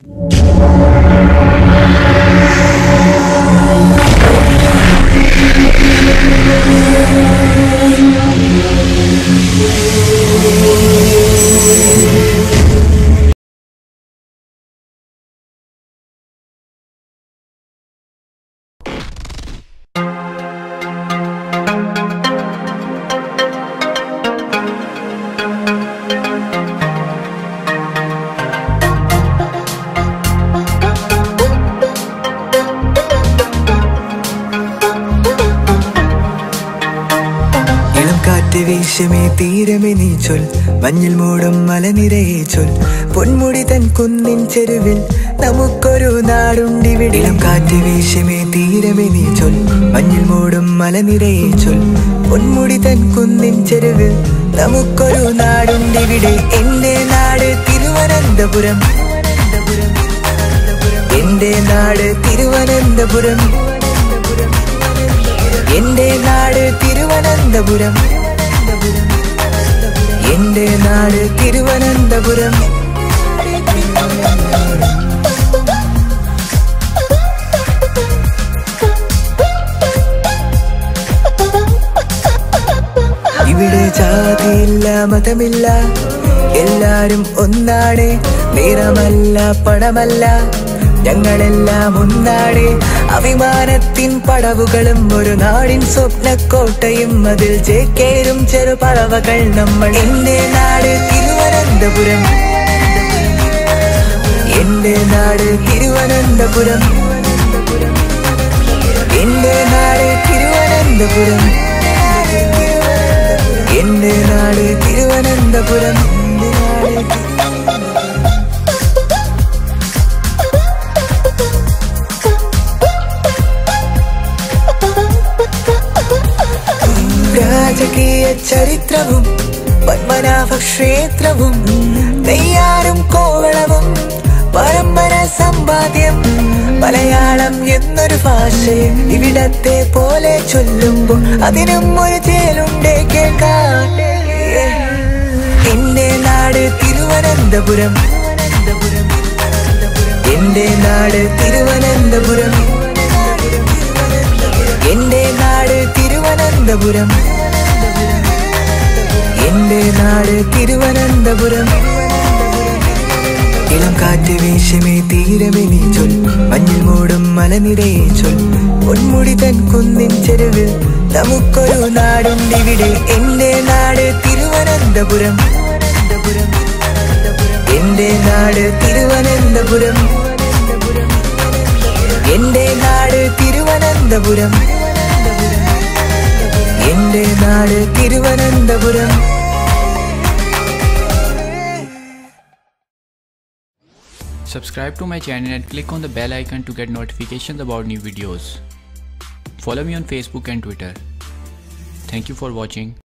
ഇളം കാറ്റ് വീശമേ തീരമേ നീ ചൊൽ മഞ്ഞിൽ മൂടും മലനിരയെ ചൊൽ പൊന്മുടി തൻ കുന്നിൻ ചെരുവിൽ നമുക്കൊരു നാടുണ്ടിവിടെ ഇളം കാറ്റ് വീശമേ തീരമേ നീ ചൊൽ മഞ്ഞിൽ മൂടും മലനിരയെ ചൊൽ പൊന്മുടി തൻ കുന്നിൻ ചെരുവിൽ നമുക്കൊരു നാടുണ്ടിവിടെ എന്റെ നാട് തിരുവനന്തപുരം എന്റെ നാട് തിരുവനന്തപുരം എന്റെ നാട് തിരുവനന്തപുരം എന്റെ നാട് തിരുവനന്തപുരം ഇവിടെ ജാതിയില്ല മതമില്ല എല്ലാരും ഒന്നാണ് നിറമല്ല പണമല്ല ഞങ്ങളെല്ലാം ഒന്നാണ് അഭിമാനത്തിൻ പടവുകളും ഒരു നാടിൻ സ്വപ്നക്കോട്ടയും അതിൽ ചേക്കേറും ചെറുപറവകൾ നമ്മൾ എന്റെ നാട് തിരുവനന്തപുരം എന്റെ നാട് തിരുവനന്തപുരം എന്റെ നാട് തിരുവനന്തപുരം എന്റെ നാട് തിരുവനന്തപുരം രാജകീയ ചരിത്രവും പത്മനാഭ ക്ഷേത്രവും നെയ്യാറും കോവളവും പരമ്പര സമ്പാദ്യം മലയാളം എന്നൊരു ഭാഷയെ ഇവിടത്തെ പോലെ ചൊല്ലുമ്പോൾ അതിനും ഒരു ചേലുണ്ടേ കേൾക്കാൻ എന്റെ നാട് തിരുവനന്തപുരം എന്റെ നാട് തിരുവനന്തപുരം എന്റെ നാട് തിരുവനന്തപുരം എന്റെ നാട് തിരുവനന്തപുരം ഇളം കാറ്റ് വീശമേ തീരമേ നീ ചൊൽ മഞ്ഞിൽ മൂടും മലനിരയെ ചൊൽ പൊന്മുടി തൻ കുന്നിൻ ചെരുവിൽ നമുക്കൊരു നാടുണ്ടിവിടെ എന്റെ നാട് തിരുവനന്തപുരം എന്റെ നാട് തിരുവനന്തപുരം എന്റെ നാട് തിരുവനന്തപുരം എന്റെ നാട് Thiruvananthapuram Subscribe to my channel and click on the bell icon to get notifications about new videos. Follow me on Facebook and Twitter. Thank you for watching.